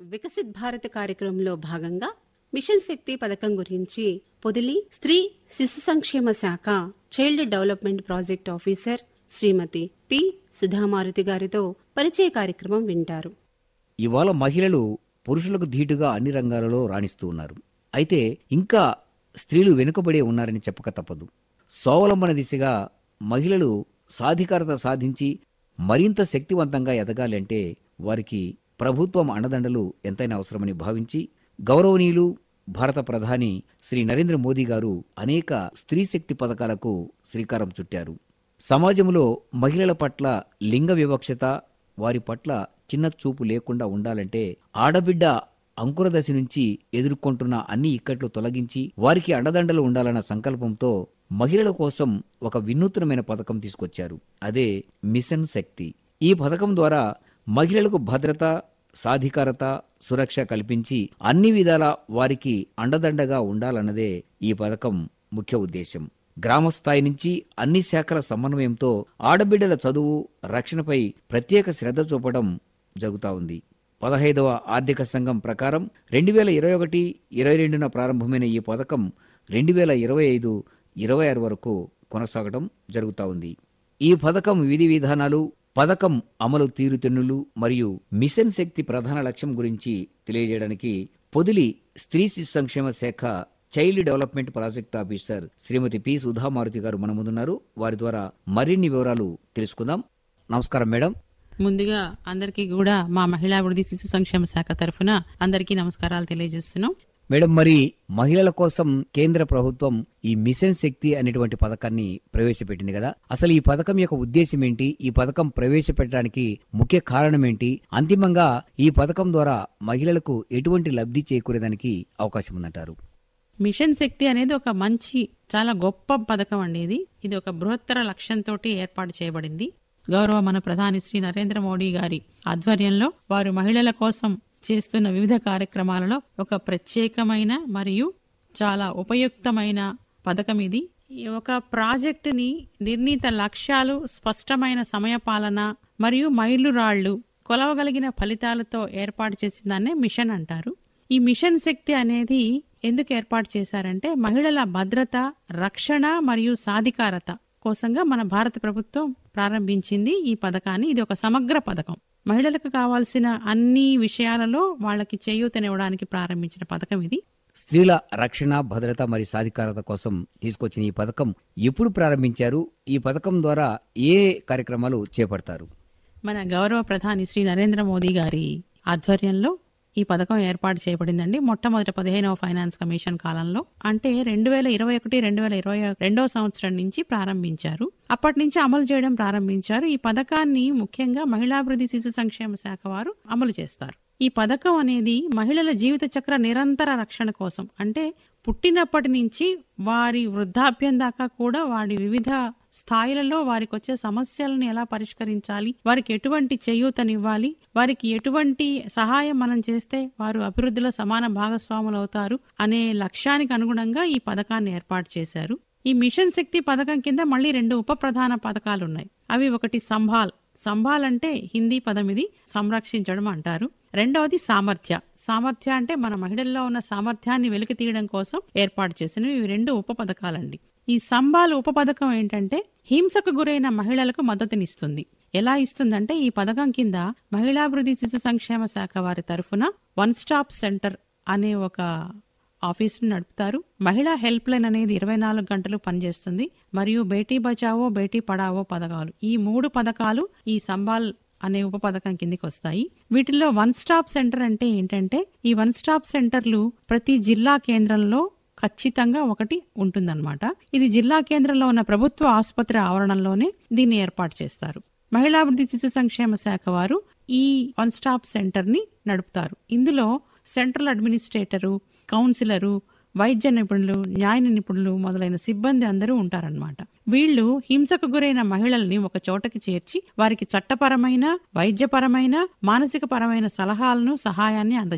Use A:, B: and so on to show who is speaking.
A: వికసిత్ భారత్ కార్యక్రమంలో భాగంగా మిషన్ శక్తి పథకం గురించి పొదిలి స్త్రీ శిశు సంక్షేమ శాఖ child development project officer Srimati P Sudhamaruthi గారితో పరిచయ కార్యక్రమం వింటారు
B: ఇవాళ మహిళలు పురుషులకు ధీటుగా అన్ని రంగాలలో రాణిస్తూ ఉన్నారు అయితే ఇంకా స్త్రీలు వెనుకబడే ఉన్నారని చెప్పక తప్పదు స్వావలంబన దిశగా మహిళలు సాధికారత సాధించి మరింత శక్తివంతంగా ఎదగాలంటే వారికి ప్రభుత్వం అండదండలు ఎంతైనా అవసరమని భావించి గౌరవనీయులు భారత ప్రధాని శ్రీ నరేంద్ర మోదీ గారు అనేక స్త్రీ శక్తి పథకాలకు శ్రీకారం చుట్టారు సమాజంలో మహిళల పట్ల లింగ వివక్షత వారి పట్ల చిన్న చూపు లేకుండా ఉండాలంటే ఆడబిడ్డ అంకురదశ నుంచి ఎదుర్కొంటున్న అన్ని ఇక్కట్లు తొలగించి వారికి అండదండలు ఉండాలన్న సంకల్పంతో మహిళల కోసం ఒక వినూత్నమైన పథకం తీసుకొచ్చారు అదే మిషన్ శక్తి ఈ పథకం ద్వారా మహిళలకు భద్రత సాధికారత సురక్ష కల్పించి అన్ని విధాల వారికి అండదండగా ఉండాలన్నదే ఈ పథకం ముఖ్య ఉద్దేశం గ్రామ స్థాయి నుంచి అన్ని శాఖల సమన్వయంతో ఆడబిడ్డల చదువు రక్షణపై ప్రత్యేక శ్రద్ధ చూపడం జరుగుతా ఉంది పదహైదవ ఆర్థిక సంఘం ప్రకారం రెండు వేల ఇరవై ఒకటి ఇరవై రెండున ప్రారంభమైన ఈ పథకం రెండు వేల ఇరవై ఐదు ఇరవై ఆరు వరకు కొనసాగడం జరుగుతా ఉంది ఈ పథకం విధి విధానాలు పథకం అమలు తీరుతెన్నులు మరియు మిషన్ శక్తి ప్రధాన లక్ష్యం గురించి తెలియజేయడానికి పొదిలి స్త్రీ శిశు సంక్షేమ శాఖ child development project officer Srimati P Sudhamaruthi garu మన ముందున్నారు వారి ద్వారా మరిన్ని వివరాలు తెలుసుకుందాం నమస్కారం మేడం
C: ముందుగా అందరికీ కూడా మా మహిళా అభివృద్ధి శిశు సంక్షేమ శాఖ తరఫున అందరికీ నమస్కారాలు తెలియజేస్తున్నాం
B: మేడం మరి మహిళల కోసం కేంద్ర ప్రభుత్వం ఈ మిషన్ శక్తి అనేటువంటి పథకాన్ని ప్రవేశపెట్టింది కదా అసలు ఈ పథకం యొక్క ఉద్దేశం ఏంటి ఈ పథకం ప్రవేశపెట్టడానికి ముఖ్య కారణం ఏంటి అంతిమంగా ఈ పథకం ద్వారా మహిళలకు ఎటువంటి లబ్ధి చేకూరేదానికి అవకాశం ఉందంటారు
C: మిషన్ శక్తి అనేది ఒక మంచి చాలా గొప్ప పథకం అండి ఇది ఇది ఒక బృహత్తర లక్ష్యంతో ఏర్పాటు చేయబడింది గౌరవ మన ప్రధాని శ్రీ నరేంద్ర మోడీ గారి ఆధ్వర్యంలో వారు మహిళల కోసం చేస్తున్న వివిధ కార్యక్రమాలలో ఒక ప్రత్యేకమైన మరియు చాలా ఉపయుక్తమైన పథకం ఇది ఈ ఒక ప్రాజెక్టుని నిర్ణీత లక్ష్యాలు స్పష్టమైన సమయపాలన మరియు మైలురాళ్లు కొలవగలిగిన ఫలితాలతో ఏర్పాటు చేసిన దాన్నే మిషన్ అంటారు ఈ మిషన్ శక్తి అనేది ఎందుకు ఏర్పాటు చేశారంటే మహిళల భద్రత రక్షణ మరియు సాధికారత కోసంగా మన భారత ప్రభుత్వం ప్రారంభించింది ఈ పథకాన్ని ఇది ఒక సమగ్ర పథకం మహిళలకు కావాల్సిన అన్ని విషయాలలో వాళ్ళకి చేయూతనివ్వడానికి ప్రారంభించిన పథకం ఇది
B: స్త్రీల రక్షణ భద్రత మరియు సాధికారత కోసం తీసుకొచ్చిన ఈ పథకం ఎప్పుడు ప్రారంభించారు ఈ పథకం ద్వారా ఏ కార్యక్రమాలు చేపడతారు
C: మన గౌరవ ప్రధాని శ్రీ నరేంద్ర మోదీ గారి ఆధ్వర్యంలో ఈ పథకం ఏర్పాటు చేయబడిందండి మొట్టమొదటి పదిహేనవ ఫైనాన్స్ కమిషన్ కాలంలో అంటే రెండు వేల ఇరవై ఒకటి రెండు వేల ఇరవై రెండవ సంవత్సరం నుంచి ప్రారంభించారు అప్పటి నుంచి అమలు చేయడం ప్రారంభించారు ఈ పథకాన్ని ముఖ్యంగా మహిళాభివృద్ధి శిశు సంక్షేమ శాఖ వారు అమలు చేస్తారు ఈ పథకం అనేది మహిళల జీవిత చక్ర నిరంతర రక్షణ కోసం అంటే పుట్టినప్పటి నుంచి వారి వృద్ధాప్యం దాకా కూడా వారి వివిధ స్థాయిలలో వారికి వచ్చే సమస్యలను ఎలా పరిష్కరించాలి వారికి ఎటువంటి చేయూతనివ్వాలి వారికి ఎటువంటి సహాయం మనం చేస్తే వారు అభివృద్ధిలో సమాన భాగస్వాములు అవుతారు అనే లక్ష్యానికి అనుగుణంగా ఈ పథకాన్ని ఏర్పాటు చేశారు ఈ మిషన్ శక్తి పథకం కింద మళ్ళీ రెండు ఉప ప్రధాన పథకాలు ఉన్నాయి అవి ఒకటి సంభాల్ సంభాల్ అంటే హిందీ పదం ఇది సంరక్షించడం అంటారు రెండవది సామర్థ్య సామర్థ్య అంటే మన మహిళల్లో ఉన్న సామర్థ్యాన్ని వెలికి తీయడం కోసం ఏర్పాటు చేసినవి ఇవి రెండు ఉప పథకాలండి ఈ సంబాల్ ఉప పథకం ఏంటంటే హింసకు గురైన మహిళలకు మద్దతునిస్తుంది ఎలా ఇస్తుందంటే ఈ పథకం కింద మహిళాభివృద్ధి శిశు సంక్షేమ శాఖ వారి తరఫున వన్ స్టాప్ సెంటర్ అనే ఒక ఆఫీసును నడుపుతారు మహిళా హెల్ప్ లైన్ అనేది ఇరవై నాలుగు గంటలు పనిచేస్తుంది మరియు బేటీ బచావో బేటీ పడావో పథకాలు ఈ మూడు పథకాలు ఈ సంబాల్ అనే ఉప పథకం కిందికి వస్తాయి వీటిల్లో వన్ స్టాప్ సెంటర్ అంటే ఏంటంటే ఈ వన్ స్టాప్ సెంటర్లు ప్రతి జిల్లా కేంద్రంలో ఖచ్చితంగా ఒకటి ఉంటుందన్నమాట ఇది జిల్లా కేంద్రంలో ఉన్న ప్రభుత్వ ఆసుపత్రి ఆవరణంలోనే దీన్ని ఏర్పాటు చేస్తారు మహిళాభివృద్ధి శిశు సంక్షేమ శాఖ వారు ఈ వన్ స్టాప్ సెంటర్ ని నడుపుతారు ఇందులో సెంట్రల్ అడ్మినిస్ట్రేటరు కౌన్సిలరు వైద్య నిపుణులు న్యాయ నిపుణులు మొదలైన సిబ్బంది అందరూ ఉంటారన్నమాట వీళ్ళు హింసకు గురైన మహిళల్ని ఒక చోటకి చేర్చి వారికి చట్టపరమైన వైద్యపరమైన మానసిక పరమైన సలహాలను సహాయాన్ని అందజేస్తారు